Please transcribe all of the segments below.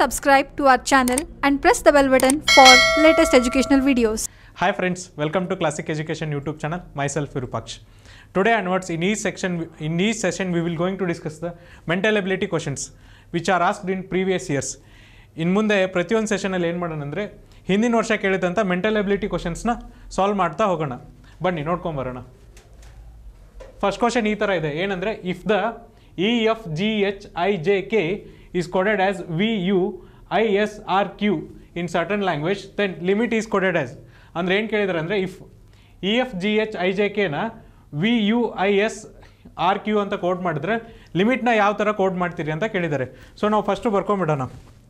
subscribe to our channel and press the bell button for latest educational videos. Hi friends, welcome to Classic Education YouTube channel. Myself Virupaksh. Today onwards, in each section, in each session, we will going to discuss the mental ability questions, which are asked in previous years. ಇನ್ನು ಮುಂದೆ ಪ್ರತಿಯೊಂದು ಸೆಷನಲ್ಲಿ ಏನು ಮಾಡೋಣ ಅಂದರೆ ಹಿಂದಿನ ವರ್ಷ ಕೇಳಿದಂಥ mental ability ಕ್ವಶನ್ಸ್ನ ಸಾಲ್ವ್ ಮಾಡ್ತಾ ಹೋಗೋಣ ಬನ್ನಿ ನೋಡ್ಕೊಂಬರೋಣ ಫಸ್ಟ್ ಕ್ವಶನ್ ಈ ಥರ ಇದೆ ಏನಂದರೆ if the E F G H I J K is coded as V U I S R Q in certain language then limit is coded as ಅಂದರೆ ಏನು ಕೇಳಿದಾರೆ ಅಂದರೆ if E F G H I J ಕೆನ V U I S R Q ಅಂತ code ಮಾಡಿದ್ರೆ ಲಿಮಿಟ್ನ ಯಾವ ಥರ ಕೋಡ್ ಮಾಡ್ತೀರಿ ಅಂತ ಕೇಳಿದ್ದಾರೆ ಸೊ ನಾವು ಫಸ್ಟು ಬರ್ಕೊಂಬಿಡೋಣ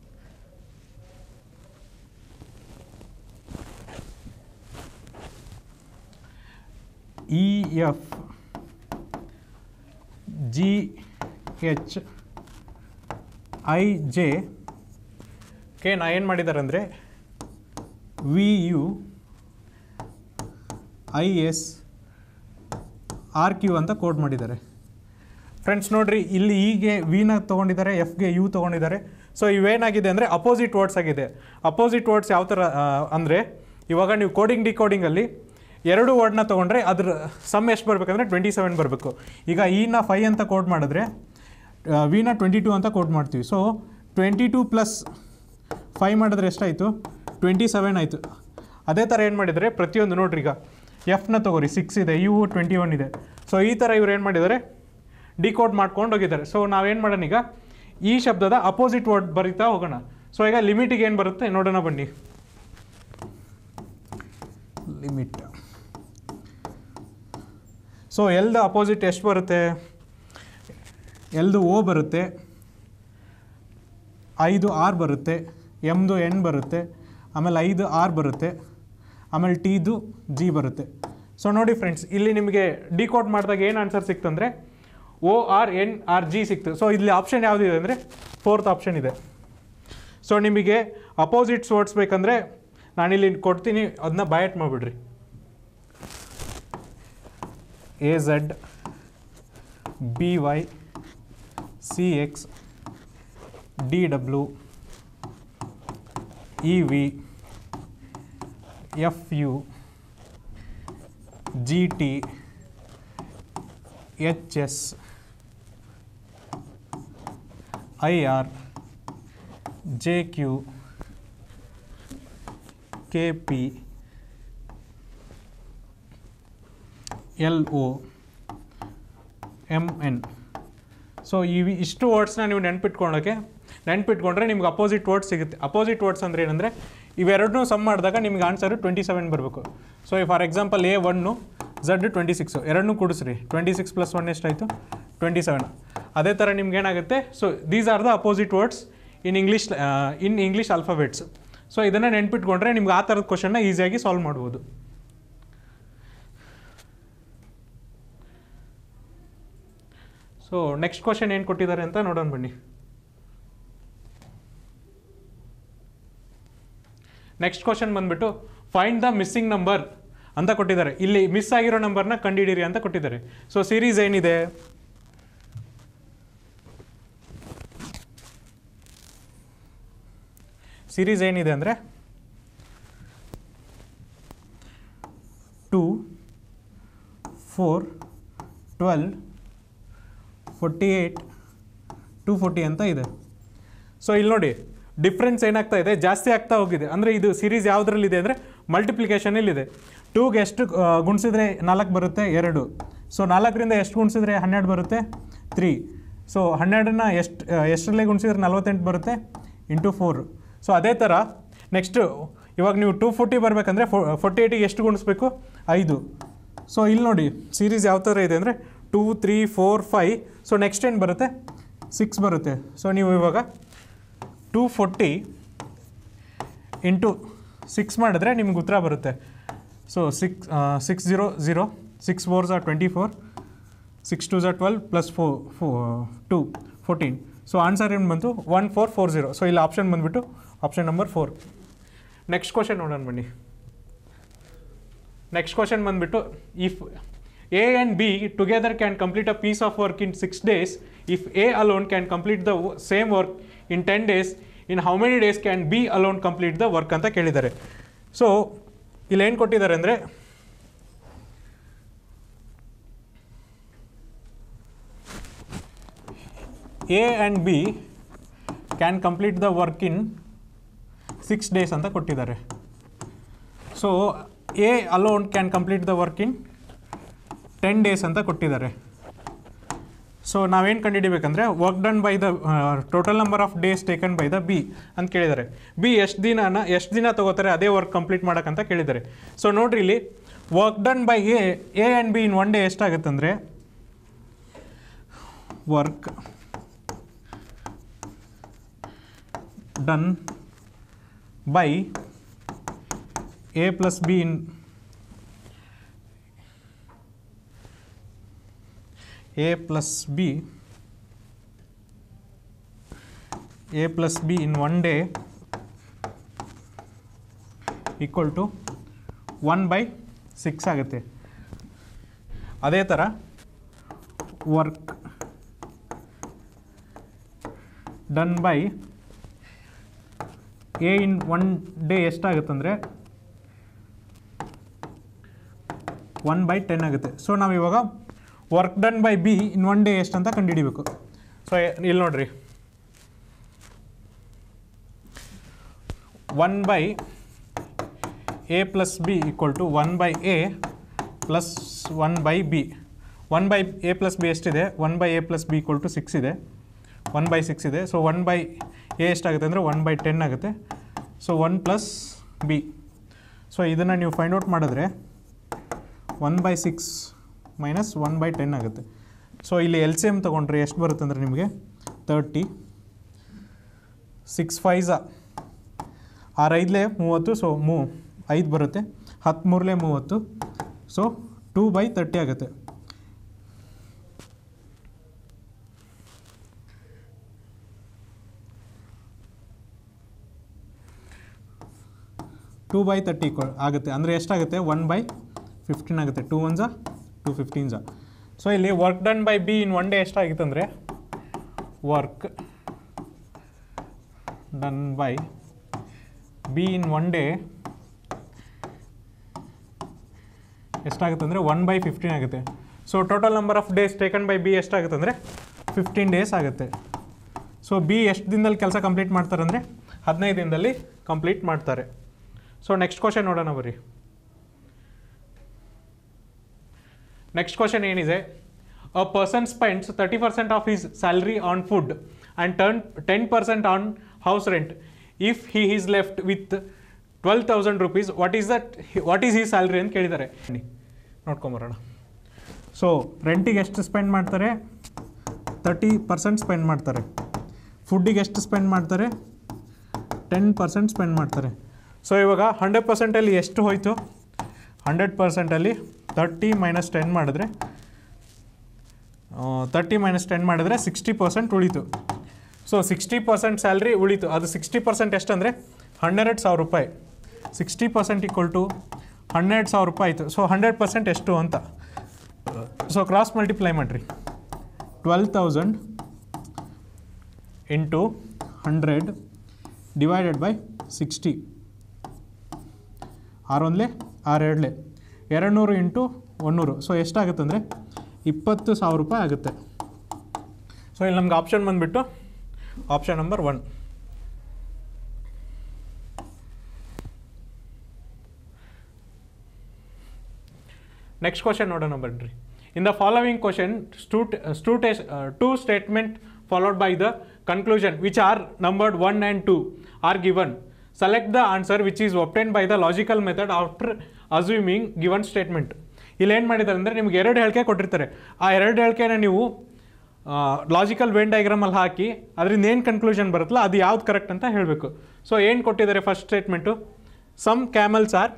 E F G H I J K ನಾ ಏನು ಮಾಡಿದ್ದಾರೆ ಅಂದರೆ V U I S R Q ಅಂತ ಕೋಡ್ ಮಾಡಿದ್ದಾರೆ ಫ್ರೆಂಡ್ಸ್ ನೋಡ್ರಿ ಇಲ್ಲಿ ಇಗೆ ವಿನ ತೊಗೊಂಡಿದ್ದಾರೆ ಎಫ್ಗೆ ಯು ತೊಗೊಂಡಿದ್ದಾರೆ ಸೊ ಇವೇನಾಗಿದೆ ಅಂದರೆ ಅಪೋಸಿಟ್ ವರ್ಡ್ಸ್ ಆಗಿದೆ ಅಪೋಸಿಟ್ ವರ್ಡ್ಸ್ ಯಾವ ಥರ ಅಂದರೆ ಇವಾಗ ನೀವು ಕೋಡಿಂಗ್ ಡಿಕೋಡಿಂಗಲ್ಲಿ ಎರಡು ವರ್ಡ್ನ ತೊಗೊಂಡ್ರೆ ಅದ್ರ ಸಮ್ ಎಷ್ಟು ಬರಬೇಕಂದ್ರೆ ಟ್ವೆಂಟಿ ಸೆವೆನ್ ಬರಬೇಕು ಈಗ ಇನ ಫೈ ಅಂತ ಕೋಡ್ ಮಾಡಿದ್ರೆ ವಿನ ಟ್ವೆಂಟಿ ಟೂ ಅಂತ ಕೋಡ್ ಮಾಡ್ತೀವಿ so twenty two plus five ಮಾಡಿದ್ರೆ ಎಷ್ಟಾಯಿತು ಟ್ವೆಂಟಿ ಸೆವೆನ್ ಆಯಿತು ಅದೇ ಥರ ಏನು ಮಾಡಿದರೆ ಪ್ರತಿಯೊಂದು ನೋಡ್ರಿ ಈಗ ಎಫ್ನ ತೊಗೋರಿ ಸಿಕ್ಸ್ ಇದೆ ಯು ಟ್ವೆಂಟಿ ಒನ್ ಇದೆ ಸೊ ಈ ಥರ ಇವ್ರು ಏನು ಮಾಡಿದ್ದಾರೆ ಡಿಕೋಡ್ ಮಾಡ್ಕೊಂಡು ಹೋಗಿದ್ದಾರೆ ಸೊ ನಾವೇನು ಮಾಡೋಣ ಈಗ ಈ ಶಬ್ದದ ಅಪೋಸಿಟ್ ವರ್ಡ್ ಬರೀತಾ ಹೋಗೋಣ ಸೊ ಈಗ ಲಿಮಿಟಿಗೆ ಏನು ಬರುತ್ತೆ ನೋಡೋಣ ಬನ್ನಿ ಲಿಮಿಟ್ ಸೊ ಎಲ್ದು ಅಪೋಸಿಟ್ ಎಷ್ಟು ಬರುತ್ತೆ ಎಲ್ದು ಓ ಬರುತ್ತೆ ಐದು ಆರ್ ಬರುತ್ತೆ ಎಮ್ದು ಎನ್ ಬರುತ್ತೆ ಆಮೇಲೆ ಐದು ಆರ್ ಬರುತ್ತೆ ಆಮೇಲೆ ಟೀದು ಜಿ ಬರುತ್ತೆ ಸೊ ನೋಡಿ ಫ್ರೆಂಡ್ಸ್ ಇಲ್ಲಿ ನಿಮಗೆ ಡಿಕೋಡ್ ಮಾಡಿದಾಗ ಏನು ಆನ್ಸರ್ ಸಿಕ್ತಂದರೆ O R N R G ಸಿಕ್ತು ಸೊ ಇಲ್ಲಿ ಆಪ್ಷನ್ ಯಾವುದಿದೆ ಅಂದರೆ ಫೋರ್ತ್ ಆಪ್ಷನ್ ಇದೆ ಸೊ ನಿಮಗೆ ಅಪೋಸಿಟ್ಸ್ ವರ್ಡ್ಸ್ ಬೇಕಂದರೆ ನಾನಿಲ್ಲಿ ಕೊಡ್ತೀನಿ ಅದನ್ನ ಬಯಟ್ ಮಾಡಿಬಿಡ್ರಿ A Z B Y C X D W E V F U G T H S I R J Q K P L O M N so ಇವಿ ಇಷ್ಟು ವರ್ಡ್ಸ್ನ ನೀವು ನೆನ್ಪಿಟ್ಕೊಳ್ಳೋಕ್ಕೆ ನೆನ್ಪಿಟ್ಕೊಂಡ್ರೆ ನಿಮ್ಗೆ ಅಪೋಸಿಟ್ ವರ್ಡ್ಸ್ ಸಿಗುತ್ತೆ ಅಪೋಸಿಟ್ ವರ್ಡ್ಸ್ ಅಂದರೆ ಏನಂದರೆ ಇವೆರಡನ್ನೂ ಸಮ್ ಮಾಡಿದಾಗ ನಿಮ್ಗೆ ಆನ್ಸರು ಟ್ವೆಂಟಿ ಸೆವೆನ್ ಬರಬೇಕು so for example A one Z twenty six ಎರಡನ್ನೂ ಕೂಡಿಸ್ರಿ ಟ್ವೆಂಟಿ ಸಿಕ್ಸ್ ಪ್ಲಸ್ ಒನ್ ಎಷ್ಟಾಯಿತು ಟ್ವೆಂಟಿ ಸೆವೆನ್ ಅದೇ ಥರ ನಿಮ್ಗೆ ಏನಾಗುತ್ತೆ so these are the opposite words in English in English alphabets so ಇದನ್ನು ನೆನ್ಪಿಟ್ಕೊಂಡ್ರೆ ನಿಮ್ಗೆ ಆ ಥರದ ಕ್ವಶನ್ನ ಈಸಿಯಾಗಿ ಸಾಲ್ವ್ ಮಾಡ್ಬೋದು ಸೊ ನೆಕ್ಸ್ಟ್ ಕ್ವಶನ್ ಏನು ಕೊಟ್ಟಿದ್ದಾರೆ ಅಂತ ನೋಡೋಣ ಬನ್ನಿ ನೆಕ್ಸ್ಟ್ ಕ್ವಶನ್ ಬಂದ್ಬಿಟ್ಟು ಫೈಂಡ್ ದ ಮಿಸ್ಸಿಂಗ್ ನಂಬರ್ ಅಂತ ಕೊಟ್ಟಿದ್ದಾರೆ ಇಲ್ಲಿ ಮಿಸ್ ಆಗಿರೋ ನಂಬರ್ನ ಕಂಡುಹಿಡೀರಿ ಅಂತ ಕೊಟ್ಟಿದ್ದಾರೆ ಸೊ ಸೀರೀಸ್ ಏನಿದೆ ಸೀರೀಸ್ ಏನಿದೆ ಅಂದರೆ two four twelve forty eight two forty ಅಂತ ಇದೆ ಸೊ ಇಲ್ಲಿ ನೋಡಿ ಡಿಫ್ರೆನ್ಸ್ ಏನಾಗ್ತಾ ಇದೆ ಜಾಸ್ತಿ ಆಗ್ತಾ ಹೋಗಿದೆ ಅಂದರೆ ಇದು ಸೀರೀಸ್ ಯಾವುದ್ರಲ್ಲಿದೆ ಅಂದರೆ ಮಲ್ಟಿಪ್ಲಿಕೇಶನಲ್ಲಿದೆ ಟೂಗೆ ಎಷ್ಟು ಗುಣಿಸಿದ್ರೆ ನಾಲ್ಕು ಬರುತ್ತೆ ಎರಡು ಸೊ ನಾಲ್ಕರಿಂದ ಎಷ್ಟು ಗುಣಿಸಿದ್ರೆ ಹನ್ನೆರಡು ಬರುತ್ತೆ ತ್ರೀ ಸೊ ಹನ್ನೆರಡನ್ನ ಎಷ್ಟು ಎಷ್ಟರಲ್ಲೇ ಗುಣಿಸಿದ್ರೆ ನಲ್ವತ್ತೆಂಟು ಬರುತ್ತೆ ಇಂಟು ಫೋರ್ ಸೊ ಅದೇ ಥರ ನೆಕ್ಸ್ಟು ಇವಾಗ ನೀವು ಟೂ ಫೋರ್ಟಿ ಬರಬೇಕಂದ್ರೆ ಫೋ ಫೋರ್ಟಿ ಏಯ್ಟಿಗೆ ಎಷ್ಟು ಗುಣಿಸ್ಬೇಕು ಐದು ಸೊ ಇಲ್ಲಿ ನೋಡಿ ಸೀರೀಸ್ ಯಾವ ಥರ ಇದೆ ಅಂದರೆ two three four five so next ಏನು ಬರುತ್ತೆ ಸಿಕ್ಸ್ ಬರುತ್ತೆ ಸೊ ನೀವು ಇವಾಗ ಟೂ ಫೋರ್ಟಿ ಇಂಟು ಸಿಕ್ಸ್ ಮಾಡಿದ್ರೆ ನಿಮ್ಗೆ ಉತ್ತರ ಬರುತ್ತೆ so six six zero zero six four ಝಾ ಟ್ವೆಂಟಿ ಫೋರ್ ಸಿಕ್ಸ್ ಟು ಝಾ twelve plus four four two fourteen so answer ಏನು ಬಂತು one four four zero so ಇಲ್ಲಿ ಆಪ್ಷನ್ ಬಂದುಬಿಟ್ಟು option number four next question ನೋಡೋಣ ಬನ್ನಿ ನೆಕ್ಸ್ಟ್ ಕ್ವಶನ್ ಬಂದುಬಿಟ್ಟು if A and B together can complete a piece of work in six days if A alone can complete the same work in ten days in how many days can B alone complete the work ಅಂತ ಕೇಳಿದ್ದಾರೆ so ಇಲ್ಲಿ ಏನು ಕೊಟ್ಟಿದ್ದಾರೆ ಅಂದರೆ A and B can complete the work in six days ಅಂತ ಕೊಟ್ಟಿದ್ದಾರೆ so A alone can complete the work in ten days ಅಂತ ಕೊಟ್ಟಿದ್ದಾರೆ ಸೊ ನಾವೇನು ಕಂಡುಹಿಡಿಬೇಕಂದ್ರೆ work done by the total number of days taken by the B ಅಂತ ಕೇಳಿದ್ದಾರೆ B ಎಷ್ಟು ದಿನನ ಎಷ್ಟು ದಿನ ತಗೋತಾರೆ ಅದೇ ವರ್ಕ್ ಕಂಪ್ಲೀಟ್ ಮಾಡೋಕ್ಕಂತ ಕೇಳಿದ್ದಾರೆ ಸೊ ನೋಡ್ರಿ ಇಲ್ಲಿ work done by A A and B in one day ಎಷ್ಟಾಗುತ್ತಂದರೆ work done by A plus B in a plus b a plus b in one day equal to one by six ಆಗುತ್ತೆ ಅದೇ ಥರ work done by A in one day ಎಷ್ಟಾಗುತ್ತಂದರೆ one by ten ಆಗುತ್ತೆ so ನಾವು ಇವಾಗ work done by B in one day ಎಷ್ಟು ಅಂತ ಕಂಡುಹಿಡಿಬೇಕು ಸೊ ಇಲ್ಲಿ ನೋಡ್ರಿ one by A plus B equal to one by A plus one by B one by A plus B ಎಷ್ಟಿದೆ one by A plus B equal to six ಇದೆ one by six ಇದೆ so one by A ಎಷ್ಟಾಗುತ್ತೆ ಅಂದರೆ one by ten ಆಗುತ್ತೆ so one plus B so ಇದನ್ನು ನೀವು find out ಮಾಡಿದ್ರೆ one by six minus one by ten ಆಗುತ್ತೆ so ಇಲ್ಲಿ ಎಲ್ ಸಿ ಎಮ್ ತೊಗೊಂಡ್ರೆ ಎಷ್ಟು ಬರುತ್ತೆ ಅಂದರೆ ನಿಮಗೆ ತರ್ಟಿ ಸಿಕ್ಸ್ ಫೈಝ ಆರು ಐದಲೇ ಮೂವತ್ತು ಸೊ ಮೂ ಐದು ಬರುತ್ತೆ ಹತ್ತು ಮೂರಲೇ ಮೂವತ್ತು ಸೊ ಟೂ ಬೈ ತರ್ಟಿ ಆಗುತ್ತೆ ಟೂ ಬೈ ತರ್ಟಿ ಆಗುತ್ತೆ ಅಂದರೆ ಎಷ್ಟಾಗುತ್ತೆ ಒನ್ ಬೈ ಫಿಫ್ಟೀನ್ ಆಗುತ್ತೆ two ones two fifteens so ಇಲ್ಲಿ work done by B in one day ಎಷ್ಟಾಗಿತ್ತು ಅಂದರೆ work done by B in one day ಎಷ್ಟಾಗುತ್ತೆ ಅಂದರೆ ಒನ್ ಬೈ ಫಿಫ್ಟೀನ್ ಆಗುತ್ತೆ so total number of days taken by B ಎಷ್ಟಾಗುತ್ತೆ ಅಂದರೆ fifteen days ಆಗುತ್ತೆ so B ಎಷ್ಟು ದಿನದಲ್ಲಿ ಕೆಲಸ ಕಂಪ್ಲೀಟ್ ಮಾಡ್ತಾರೆ ಅಂದರೆ ಹದಿನೈದು ದಿನದಲ್ಲಿ ಕಂಪ್ಲೀಟ್ ಮಾಡ್ತಾರೆ ಸೊ ನೆಕ್ಸ್ಟ್ ಕ್ವಶನ್ ನೋಡೋಣ ಬರ್ರಿ ನೆಕ್ಸ್ಟ್ ಕ್ವಶನ್ ಏನಿದೆ a person spends thirty percent of his salary on food and turn ten percent on house rent if he is left with twelve thousand rupees what is that what is he salary ಅಂತ ಕೇಳಿದ್ದಾರೆ ನೋಡ್ಕೊಂಬರೋಣ so ರೆಂಟಿಗೆ ಎಷ್ಟು spend ಮಾಡ್ತಾರೆ thirty percent spend ಮಾಡ್ತಾರೆ ಫುಡ್ಡಿಗೆ ಎಷ್ಟು spend ಮಾಡ್ತಾರೆ ten percent spend ಮಾಡ್ತಾರೆ so ಇವಾಗ ಹಂಡ್ರೆಡ್ ಪರ್ಸೆಂಟಲ್ಲಿ ಎಷ್ಟು ಹೋಯಿತು ಹಂಡ್ರೆಡ್ ಪರ್ಸೆಂಟಲ್ಲಿ ತರ್ಟಿ ಮೈನಸ್ ಟೆನ್ ಮಾಡಿದ್ರೆ ತರ್ಟಿ ಮೈನಸ್ ಟೆನ್ ಮಾಡಿದ್ರೆ ಸಿಕ್ಸ್ಟಿ ಪರ್ಸೆಂಟ್ ಉಳೀತು ಸೊ ಸಿಕ್ಸ್ಟಿ ಪರ್ಸೆಂಟ್ ಸ್ಯಾಲ್ರಿ ಉಳೀತು ಅದು ಸಿಕ್ಸ್ಟಿ ಪರ್ಸೆಂಟ್ ಎಷ್ಟಂದರೆ ಹನ್ನೆರಡು ಸಾವಿರ ರೂಪಾಯಿ ಸಿಕ್ಸ್ಟಿ ಪರ್ಸೆಂಟ್ ಈಕ್ವಲ್ ಟು ಹನ್ನೆರಡು ಸಾವಿರ ರೂಪಾಯಿ ಆಯಿತು ಸೊ ಹಂಡ್ರೆಡ್ ಪರ್ಸೆಂಟ್ ಎಷ್ಟು ಅಂತ ಸೊ ಕ್ರಾಸ್ ಮಲ್ಟಿಪ್ಲೈ ಮಾಡಿರಿ twelve thousand into hundred divided by sixty ಆರೊಂದಲೇ ಆರೆರಡಲೆ ಎರಡು ನೂರು ಇಂಟು ಒನ್ನೂರು ಸೊ ಎಷ್ಟಾಗುತ್ತೆ ಅಂದರೆ ಇಪ್ಪತ್ತು ಸಾವಿರ ರೂಪಾಯಿ ಆಗುತ್ತೆ ಸೊ ಇಲ್ಲಿ ನಮ್ಗೆ ಆಪ್ಷನ್ ಬಂದುಬಿಟ್ಟು option number one next question ನೋಡೋಣ ಬನ್ರಿ ಇನ್ ದ ಫಾಲೋವಿಂಗ್ ಕ್ವಶನ್ ಸ್ಟೂಟ್ ಸ್ಟೂಟೇಸ್ two statement followed by the conclusion which are numbered one and two are given select the answer which is often by the logical method after assuming given statement ಇಲ್ಲಿ ಏನು ಮಾಡಿದ್ದಾರೆ ಅಂದರೆ ನಿಮ್ಗೆ ಎರಡು ಹೇಳಿಕೆ ಕೊಟ್ಟಿರ್ತಾರೆ ಆ ಎರಡು ಹೇಳಿಕೆನ ನೀವು ಲಾಜಿಕಲ್ ವೇನ್ ಡಯಾಗ್ರಾಮಲ್ಲಿ ಹಾಕಿ ಅದರಿಂದ ಏನು ಕನ್ಕ್ಲೂಷನ್ ಬರುತ್ತಲ್ಲ ಅದು ಯಾವ್ದು ಕರೆಕ್ಟ್ ಅಂತ ಹೇಳಬೇಕು ಸೊ ಏನು ಕೊಟ್ಟಿದ್ದಾರೆ first statement some camels are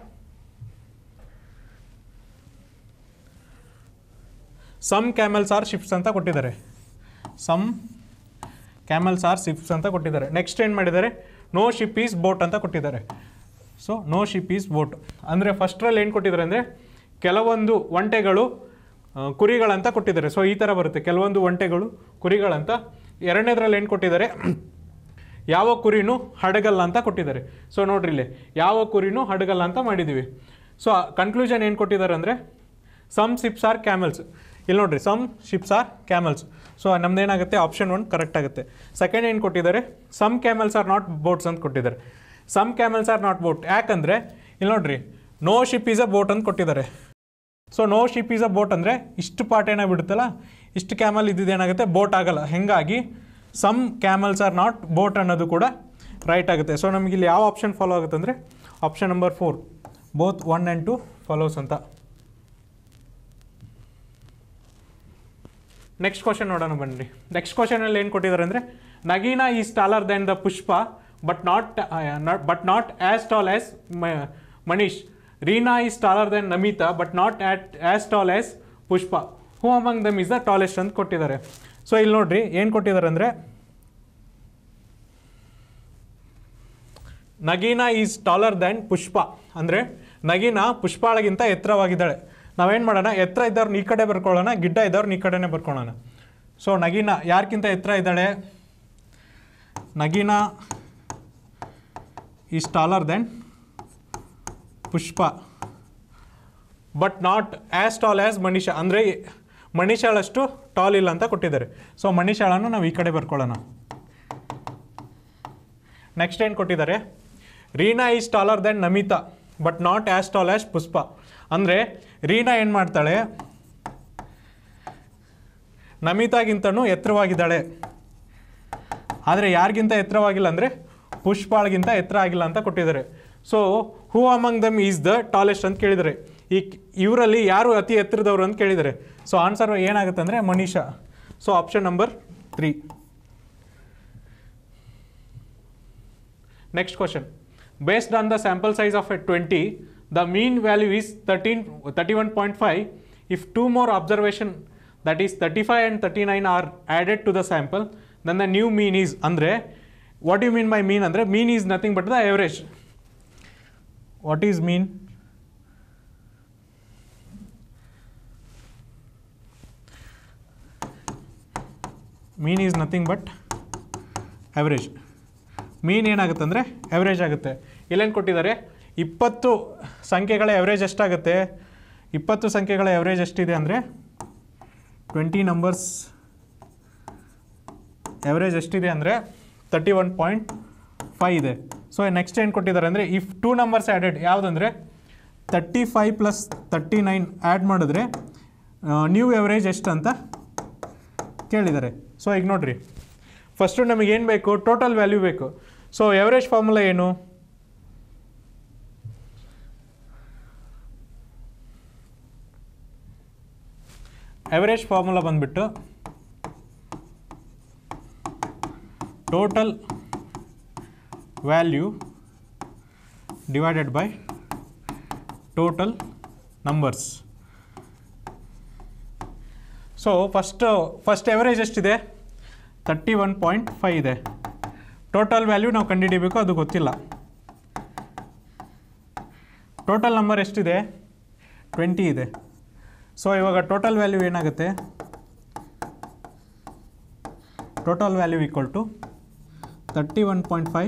some camels are ships ಅಂತ ಕೊಟ್ಟಿದ್ದಾರೆ ಸಮ್ ಕ್ಯಾಮಲ್ಸ್ ಆರ್ ಶಿಪ್ಸ್ ಅಂತ ಕೊಟ್ಟಿದ್ದಾರೆ ನೆಕ್ಸ್ಟ್ ಏನು ಮಾಡಿದ್ದಾರೆ ನೋ ಶಿಪ್ ಈಸ್ ಬೋಟ್ ಅಂತ ಕೊಟ್ಟಿದ್ದಾರೆ so no ship is boat ಅಂದರೆ ಫಸ್ಟ್ರಲ್ಲಿ ಏನು ಕೊಟ್ಟಿದ್ದಾರೆ ಅಂದರೆ ಕೆಲವೊಂದು ಒಂಟೆಗಳು ಆ, ಕುರಿಗಳಂತ ಕೊಟ್ಟಿದ್ದಾರೆ ಸೊ ಈ ಥರ ಬರುತ್ತೆ ಕೆಲವೊಂದು ಒಂಟೆಗಳು ಕುರಿಗಳಂತ ಎರಡನೇದ್ರಲ್ಲಿ ಏನು ಕೊಟ್ಟಿದ್ದಾರೆ ಯಾವ ಕುರಿನೂ ಹಡಗಲ್ಲ ಅಂತ ಕೊಟ್ಟಿದ್ದಾರೆ ಸೊ ನೋಡ್ರಿ ಇಲ್ಲಿ ಯಾವ ಕುರಿನೂ ಹಡಗಲ್ಲ ಅಂತ ಮಾಡಿದ್ದೀವಿ ಸೊ ಕನ್ಕ್ಲೂಷನ್ ಏನು ಕೊಟ್ಟಿದ್ದಾರೆ ಅಂದರೆ ಸಮ್ ಶಿಪ್ಸ್ ಆರ್ ಕ್ಯಾಮಲ್ಸ್ ಇಲ್ಲಿ ನೋಡ್ರಿ some ships are camels so ನಮ್ದೇನಾಗುತ್ತೆ ಆಪ್ಷನ್ ಒನ್ ಕರೆಕ್ಟ್ ಆಗುತ್ತೆ ಸೆಕೆಂಡ್ ಏನು ಕೊಟ್ಟಿದ್ದಾರೆ some camels are not boats ಅಂತ ಕೊಟ್ಟಿದ್ದಾರೆ some camels are not boat ಯಾಕಂದರೆ ಇಲ್ಲಿ ನೋಡ್ರಿ no ship is a boat ಅಂತ ಕೊಟ್ಟಿದ್ದಾರೆ so no ship is a boat ಅಂದರೆ ಇಷ್ಟು ಪಾರ್ಟ್ ಏನೋ ಬಿಡುತ್ತಲ್ಲ ಇಷ್ಟು ಕ್ಯಾಮಲ್ ಇದ್ದಿದ್ದು ಏನಾಗುತ್ತೆ ಬೋಟ್ ಆಗಲ್ಲ ಹಾಗಾಗಿ some camels are not boat ಅನ್ನೋದು ಕೂಡ ರೈಟ್ ಆಗುತ್ತೆ ಸೊ ನಮಗೆ ಇಲ್ಲಿ ಯಾವ ಆಪ್ಷನ್ ಫಾಲೋ ಆಗುತ್ತೆ ಅಂದರೆ option number four both one and two follows ಅಂತ ನೆಕ್ಸ್ಟ್ ಕ್ವಶನ್ ನೋಡೋಣ ಬನ್ನಿರಿ ನೆಕ್ಸ್ಟ್ ಕ್ವಶನಲ್ಲಿ ಏನು ಕೊಟ್ಟಿದ್ದಾರೆ ಅಂದರೆ Nagina is taller than the Pushpa but not but not as tall as Manish Reena is taller than Namita but not at as tall as Pushpa who among them is the tallest ಅಂತ ಕೊಟ್ಟಿದ್ದಾರೆ so ಇಲ್ಲಿ ನೋಡ್ರಿ ಏನು ಕೊಟ್ಟಿದ್ದಾರೆ ಅಂದರೆ Nagina is taller than Pushpa ಅಂದರೆ ನಗೀನಾ ಪುಷ್ಪಾಳಗಿಂತ ಎತ್ತರವಾಗಿದ್ದಾಳೆ ನಾವೇನು ಮಾಡೋಣ ಎತ್ತರ ಇದ್ದವ್ರನ್ನ ಈ ಕಡೆ ಬರ್ಕೊಳ್ಳೋಣ ಗಿಡ್ಡ ಇದ್ದವ್ರನ್ನ ಈ ಕಡೆನೇ ಬರ್ಕೊಳ್ಳೋಣ ಸೊ ನಗೀನಾ ಯಾರ್ಕಿಂತ ಎತ್ತರ ಇದ್ದಾಳೆ Nagina is taller than Pushpa but not as tall as Manisha ಅಂದರೆ ಮನೀಷಾಳಷ್ಟು ಟಾಲ್ ಇಲ್ಲ ಅಂತ ಕೊಟ್ಟಿದ್ದಾರೆ ಸೊ ಮನೀಷಾಳನ್ನು ನಾವು ಈ ಕಡೆ ಬರ್ಕೊಳ್ಳೋಣ ನೆಕ್ಸ್ಟ್ ಏನು ಕೊಟ್ಟಿದ್ದಾರೆ Reena is taller than Namita but not as tall as Pushpa ಅಂದರೆ ರೀನಾ ಏನು ಮಾಡ್ತಾಳೆ ನಮಿತಾಗಿಂತನೂ ಎತ್ತರವಾಗಿದ್ದಾಳೆ ಆದರೆ ಯಾರಿಗಿಂತ ಎತ್ತರವಾಗಿಲ್ಲ ಅಂದರೆ ಪುಷ್ಪಾಳ್ಗಿಂತ ಎತ್ತರ ಆಗಿಲ್ಲ ಅಂತ ಕೊಟ್ಟಿದ್ದಾರೆ so who among them is the tallest ಅಂತ ಕೇಳಿದ್ದಾರೆ ಈ ಇವರಲ್ಲಿ ಯಾರು ಅತಿ ಎತ್ತರದವರು ಅಂತ ಕೇಳಿದ್ದಾರೆ ಸೊ ಆನ್ಸರ್ ಏನಾಗುತ್ತೆ ಅಂದರೆ Manisha so option number three Next question. Based on the sample size of a 20, the mean value is 13, 31.5. If two more observation, that is 35 and 39 are added to the sample, then the new mean is andre. What do you mean by mean andre? Mean is nothing but the average. What is mean? Mean is nothing but average. Mean ಏನಾಗುತ್ತೆ ಅಂದರೆ average ಆಗುತ್ತೆ ಇಲ್ಲೇನು ಕೊಟ್ಟಿದ್ದಾರೆ ಇಪ್ಪತ್ತು ಸಂಖ್ಯೆಗಳ average ಎಷ್ಟಾಗುತ್ತೆ ಇಪ್ಪತ್ತು ಸಂಖ್ಯೆಗಳ ಎವರೇಜ್ ಎಷ್ಟಿದೆ ಅಂದರೆ ಟ್ವೆಂಟಿ ನಂಬರ್ಸ್ ಎವರೇಜ್ ಎಷ್ಟಿದೆ ಅಂದರೆ ತರ್ಟಿ ಒನ್ ಪಾಯಿಂಟ್ ಫೈವ್ ಇದೆ ಸೊ ನೆಕ್ಸ್ಟ್ ಏನು ಕೊಟ್ಟಿದ್ದಾರೆ ಅಂದರೆ ಇಫ್ ಟೂ ನಂಬರ್ಸ್ ಆ್ಯಡೆಡ್ ಯಾವುದಂದರೆ thirty five plus thirty nine add ಮಾಡಿದ್ರೆ ನ್ಯೂ ಎವರೇಜ್ ಎಷ್ಟು ಅಂತ ಕೇಳಿದ್ದಾರೆ ಸೊ ಈಗ ನೋಡಿರಿ ಫಸ್ಟು ನಮಗೇನು ಬೇಕು ಟೋಟಲ್ ವ್ಯಾಲ್ಯೂ ಬೇಕು ಸೊ ಎವರೇಜ್ ಫಾರ್ಮುಲಾ ಏನು ಎವರೇಜ್ ಫಾರ್ಮುಲಾ ಬಂದ್ಬಿಟ್ಟು total value divided by total numbers so first first average ಎಷ್ಟಿದೆ ತರ್ಟಿ ಒನ್ ಪಾಯಿಂಟ್ ಫೈವ್ ಇದೆ ಟೋಟಲ್ ವ್ಯಾಲ್ಯೂ ನಾವು ಕಂಡುಹಿಡಿಬೇಕು ಅದು ಗೊತ್ತಿಲ್ಲ ಟೋಟಲ್ ನಂಬರ್ ಎಷ್ಟಿದೆ ಟ್ವೆಂಟಿ ಇದೆ ಸೊ ಇವಾಗ ಟೋಟಲ್ ವ್ಯಾಲ್ಯೂ ಏನಾಗುತ್ತೆ total value equal to thirty one point five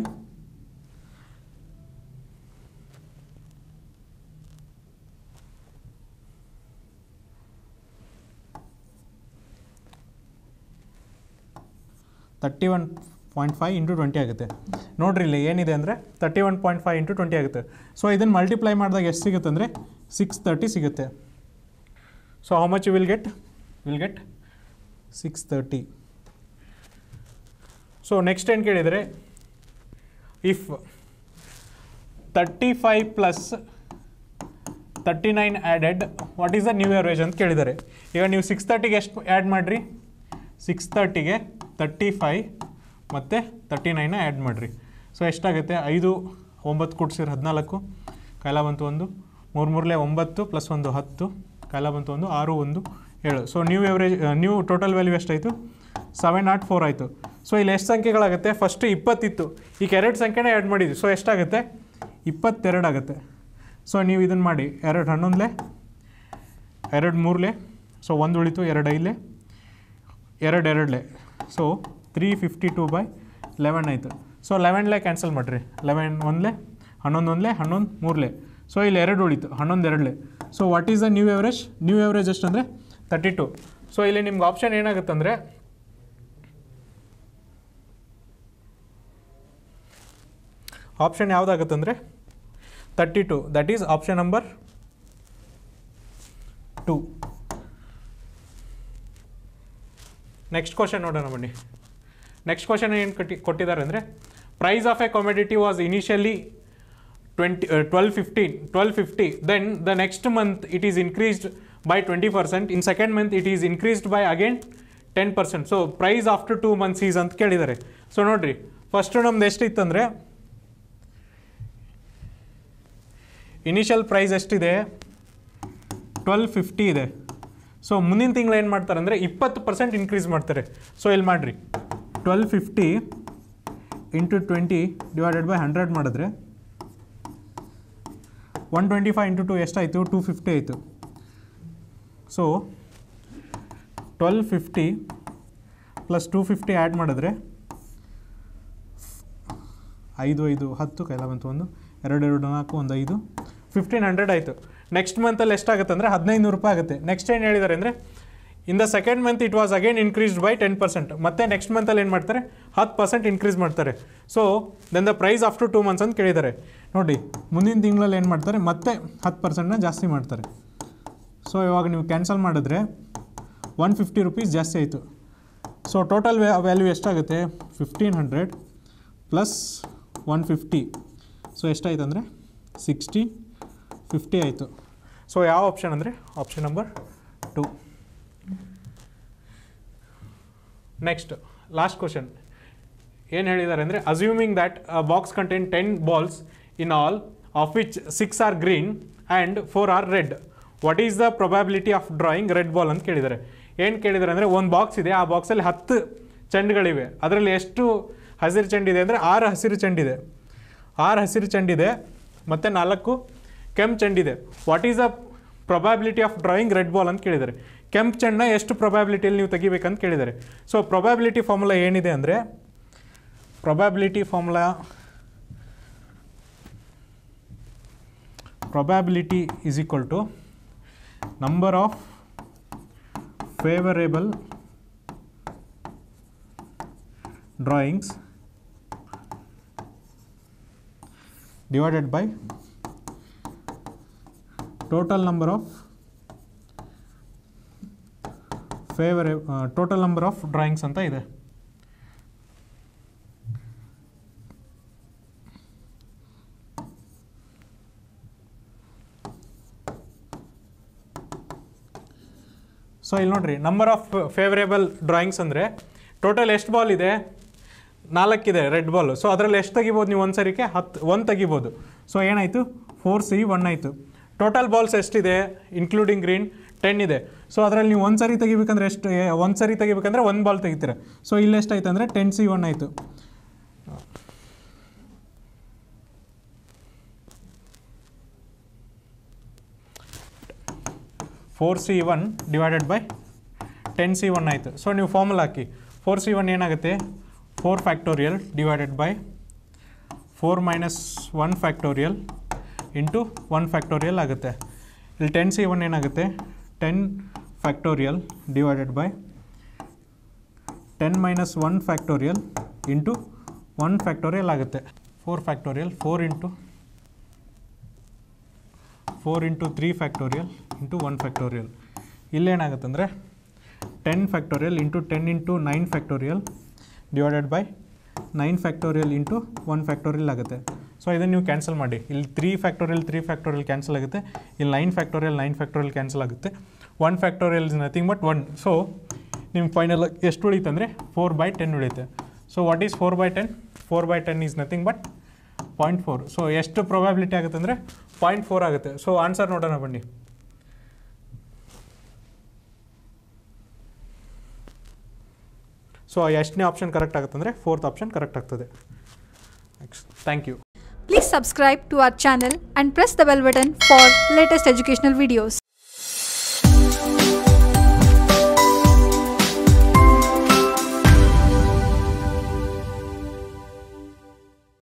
thirty one point five into twenty ಆಗುತ್ತೆ ನೋಡ್ರಿ ಇಲ್ಲಿ ಏನಿದೆ ಅಂದರೆ thirty one point five into twenty ಆಗುತ್ತೆ ಸೊ ಇದನ್ನು ಮಲ್ಟಿಪ್ಲೈ ಮಾಡಿದಾಗ ಎಷ್ಟು ಸಿಗುತ್ತೆ ಅಂದರೆ ಸಿಕ್ಸ್ ತರ್ಟಿ ಸಿಗುತ್ತೆ so how much you will get will get six thirty so next ಏನು ಕೇಳಿದರೆ if thirty five plus thirty nine added what is the new average ಅಂತ ಕೇಳಿದ್ದಾರೆ ಈಗ ನೀವು ಸಿಕ್ಸ್ ತರ್ಟಿಗೆ ಎಷ್ಟು ಆ್ಯಡ್ ಮಾಡಿರಿ ಸಿಕ್ಸ್ ತರ್ಟಿಗೆ ತರ್ಟಿ ಫೈ ಮತ್ತು ತರ್ಟಿ ನೈನ ಆ್ಯಡ್ ಮಾಡಿರಿ ಸೊ ಎಷ್ಟಾಗುತ್ತೆ ಐದು ಒಂಬತ್ತು ಕೂಡ್ಸಿರಿ ಹದಿನಾಲ್ಕು ಕಾಲ ಬಂತು ಒಂದು ಮೂರು ಮೂರಲೇ ಒಂಬತ್ತು ಪ್ಲಸ್ ಒಂದು ಹತ್ತು ಕಾಲ ಬಂತು ಒಂದು ಆರು ಒಂದು ಏಳು so new average new total value ಎಷ್ಟಾಯಿತು ಸೆವೆನ್ ನಾಟ್ ಫೋರ್ ಆಯಿತು ಸೊ ಇಲ್ಲಿ ಎಷ್ಟು ಸಂಖ್ಯೆಗಳಾಗುತ್ತೆ ಫಸ್ಟು ಇಪ್ಪತ್ತಿತ್ತು ಈಗ ಎರಡು ಸಂಖ್ಯೆನೇ ಆ್ಯಡ್ ಮಾಡಿದ್ವಿ ಸೊ ಎಷ್ಟಾಗುತ್ತೆ ಇಪ್ಪತ್ತೆರಡು ಆಗುತ್ತೆ ಸೊ ನೀವು ಇದನ್ನು ಮಾಡಿ ಎರಡು ಹನ್ನೊಂದಲೇ ಎರಡು ಮೂರಲೇ ಸೊ ಒಂದು ಉಳಿತು ಎರಡು ಐದಲೇ ಎರಡು ಎರಡಲೇ so three fifty two by eleven ಆಯಿತು ಸೊ ಲೆವೆನ್ಲೆ ಕ್ಯಾನ್ಸಲ್ ಮಾಡಿರಿ ಲೆವೆನ್ ಒಂದ್ಲೆ ಹನ್ನೊಂದು ಒಂದ್ಲೆ ಹನ್ನೊಂದು ಮೂರಲೆ ಸೊ ಇಲ್ಲಿ ಎರಡು ಉಳಿತು ಹನ್ನೊಂದು ಎರಡಲೆ so what is the new average new average ಎಷ್ಟು ಅಂದರೆ ತರ್ಟಿ ಟು ಸೊ ಇಲ್ಲಿ ನಿಮ್ಗೆ ಆಪ್ಷನ್ ಏನಾಗುತ್ತೆ ಅಂದರೆ ಆಪ್ಷನ್ ಯಾವುದಾಗುತ್ತೆ ಅಂದರೆ thirty two that is option number two next question ನೋಡೋಣ ಬನ್ನಿ ನೆಕ್ಸ್ಟ್ ಕ್ವಶನ್ ಏನು ಕಟ್ಟಿ ಕೊಟ್ಟಿದ್ದಾರೆ ಅಂದರೆ price of a commodity was initially twenty twelve fifteen twelve fifty then the next month it is increased by twenty percent in second month it is increased by again ten percent so price after two months is ಅಂತ ಕೇಳಿದ್ದಾರೆ so ನೋಡಿರಿ first ನಮ್ದು ಎಷ್ಟಿತ್ತಂದರೆ initial price ಎಷ್ಟಿದೆ twelve fifty ಇದೆ so ಮುಂದಿನ ತಿಂಗಳು ಏನು ಮಾಡ್ತಾರೆ ಅಂದರೆ ಇಪ್ಪತ್ತು ಪರ್ಸೆಂಟ್ ಇನ್ಕ್ರೀಸ್ ಮಾಡ್ತಾರೆ ಸೊ ಇಲ್ಲಿ ಮಾಡಿರಿ twelve fifty into twenty divided by hundred ಮಾಡಿದ್ರೆ one twenty five into two ಎಷ್ಟಾಯಿತು ಟೂ ಫಿಫ್ಟಿ ಆಯಿತು so twelve fifty plus two fifty add ಮಾಡಿದ್ರೆ ಐದು ಐದು ಹತ್ತು ಕೈಲ ಬಂತು ಒಂದು ಎರಡು ಎರಡು ನಾಲ್ಕು ಒಂದು ಐದು ಫಿಫ್ಟೀನ್ ಹಂಡ್ರೆಡ್ ಆಯಿತು ನೆಕ್ಸ್ಟ್ ಮಂತಲ್ಲಿ ಎಷ್ಟಾಗುತ್ತೆ ಅಂದರೆ ಹದಿನೈದು ನೂರು ರೂಪಾಯಿ ಆಗುತ್ತೆ ನೆಕ್ಸ್ಟ್ ಏನು ಹೇಳಿದ್ದಾರೆ ಅಂದರೆ in the second month it was again increased by ten percent ಮತ್ತೆ ನೆಕ್ಸ್ಟ್ ಮಂತಲ್ಲಿ ಏನು ಮಾಡ್ತಾರೆ ಹತ್ತು ಪರ್ಸೆಂಟ್ ಇನ್ಕ್ರೀಸ್ ಮಾಡ್ತಾರೆ so then the price after two months ಅಂತ ಕೇಳಿದ್ದಾರೆ ನೋಡಿ ಮುಂದಿನ ತಿಂಗಳಲ್ಲಿ ಏನು ಮಾಡ್ತಾರೆ ಮತ್ತೆ ಹತ್ತು ಪರ್ಸೆಂಟ್ನ ಜಾಸ್ತಿ ಮಾಡ್ತಾರೆ ಸೊ ಇವಾಗ ನೀವು ಕ್ಯಾನ್ಸಲ್ ಮಾಡಿದ್ರೆ ಒನ್ ಫಿಫ್ಟಿ ರುಪೀಸ್ ಜಾಸ್ತಿ ಆಯಿತು ಸೊ ಟೋಟಲ್ ವ್ಯಾಲ್ಯೂ ಎಷ್ಟಾಗುತ್ತೆ fifteen hundred plus one fifty so ಎಷ್ಟಾಯ್ತು ಅಂದರೆ ಸಿಕ್ಸ್ಟಿ ಫಿಫ್ಟಿ ಆಯಿತು ಸೊ ಯಾವ ಆಪ್ಷನ್ ಅಂದರೆ option number two next last question ಏನು ಹೇಳಿದ್ದಾರೆ ಅಂದರೆ assuming that box content ten balls in all of which six are green and four are red what is the probability of drawing red ball ಅಂತ ಕೇಳಿದ್ದಾರೆ ಏನು ಕೇಳಿದ್ದಾರೆ ಅಂದರೆ ಒಂದು box ಇದೆ ಆ ಬಾಕ್ಸಲ್ಲಿ ಹತ್ತು ಚೆಂಡುಗಳಿವೆ ಅದರಲ್ಲಿ ಎಷ್ಟು ಹಸಿರು ಚೆಂಡಿದೆ ಅಂದರೆ ಆರು ಹಸಿರು ಚೆಂಡಿದೆ ಆರು ಹಸಿರು ಚೆಂಡಿದೆ ಮತ್ತು ನಾಲ್ಕು ಕೆಂಪು ಚೆಂಡಿದೆ what is the probability of drawing red ball ಅಂತ ಕೇಳಿದ್ದಾರೆ ಕೆಂಪು ಚೆಂಡನ್ನ ಎಷ್ಟು ಪ್ರೊಬ್ಯಾಬಿಲಿಟಿಯಲ್ಲಿ ನೀವು ತೆಗಿಬೇಕಂತ ಕೇಳಿದ್ದಾರೆ ಸೊ ಪ್ರೊಬ್ಯಾಬಿಲಿಟಿ ಫಾರ್ಮುಲಾ ಏನಿದೆ ಅಂದರೆ probability formula probability is equal to number of favourable drawings divided by total number of favor uh, total number of drawings ಅಂತ ಇದೆ ಸೊ ಇಲ್ಲಿ ನೋಡ್ರಿ ನಂಬರ್ ಆಫ್ ಫೇವರೇಬಲ್ ಡ್ರಾಯಿಂಗ್ಸ್ ಅಂದರೆ ಟೋಟಲ್ ಎಷ್ಟು ಬಾಲ್ ಇದೆ ನಾಲ್ಕಿದೆ ರೆಡ್ ಬಾಲ್ ಸೊ ಅದರಲ್ಲಿ ಎಷ್ಟು ತೆಗಿಬೋದು ನೀವು ಒಂದು ಸರಿಗೆ ಹತ್ತು ಒಂದು ತೆಗಿಬೋದು ಸೊ ಏನಾಯಿತು ಫೋರ್ ಸಿ ಒನ್ ಆಯಿತು ಟೋಟಲ್ ಬಾಲ್ಸ್ ಎಷ್ಟಿದೆ ಇನ್ಕ್ಲೂಡಿಂಗ್ ಗ್ರೀನ್ ಟೆನ್ ಇದೆ ಸೊ ಅದರಲ್ಲಿ ನೀವು ಒಂದು ಸರಿ ತೆಗಿಬೇಕಂದ್ರೆ ಎಷ್ಟು ಒಂದು ಸರಿ ತೆಗಿಬೇಕಂದ್ರೆ ಒಂದು ಬಾಲ್ ತೆಗಿತೀರ ಸೊ ಇಲ್ಲಿ ಎಷ್ಟಾಯ್ತು ಅಂದರೆ ಟೆನ್ ಸಿ ಒನ್ ಆಯಿತು four C one divided by ten C one ಆಯಿತು ಸೊ ನೀವು ಫಾರ್ಮುಲಾ ಹಾಕಿ ಫೋರ್ ಸಿ ಒನ್ ಏನಾಗುತ್ತೆ four factorial divided by four minus one factorial into one factorial ಆಗುತ್ತೆ ಇಲ್ಲಿ ಟೆನ್ ಸಿ ಒನ್ ಏನಾಗುತ್ತೆ ten factorial divided by ten minus one factorial into one factorial ಆಗುತ್ತೆ four factorial four into four into three factorial into one factorial ಇಲ್ಲೇನಾಗುತ್ತೆ ಅಂದರೆ ten factorial into ten into nine factorial divided by nine factorial into one factorial ಆಗುತ್ತೆ so ಇದನ್ನು ನೀವು cancel ಮಾಡಿ ಇಲ್ಲಿ three factorial three factorial cancel ಆಗುತ್ತೆ ಇಲ್ಲಿ nine factorial nine factorial cancel ಆಗುತ್ತೆ one factorial is nothing but one so ನಿಮ್ಮ final ಎಷ್ಟು ಉಳಿತು ಅಂದರೆ ಫೋರ್ ಬೈ ಟೆನ್ ಉಳಿಯುತ್ತೆ so what is four by ten four by ten is nothing but point four so ಎಷ್ಟು probability ಆಗುತ್ತೆ ಅಂದರೆ point four ಆಗುತ್ತೆ ಸೊ ಆನ್ಸರ್ ನೋಡೋಣ ಬನ್ನಿ ಸೊ ಎಷ್ಟನೇ ಆಪ್ಷನ್ ಕರೆಕ್ಟ್ ಆಗುತ್ತೆ ಅಂದರೆ ಫೋರ್ತ್ ಆಪ್ಷನ್ ಕರೆಕ್ಟ್ ಆಗ್ತದೆ thank you Please subscribe to our channel and press the bell button for latest educational videos.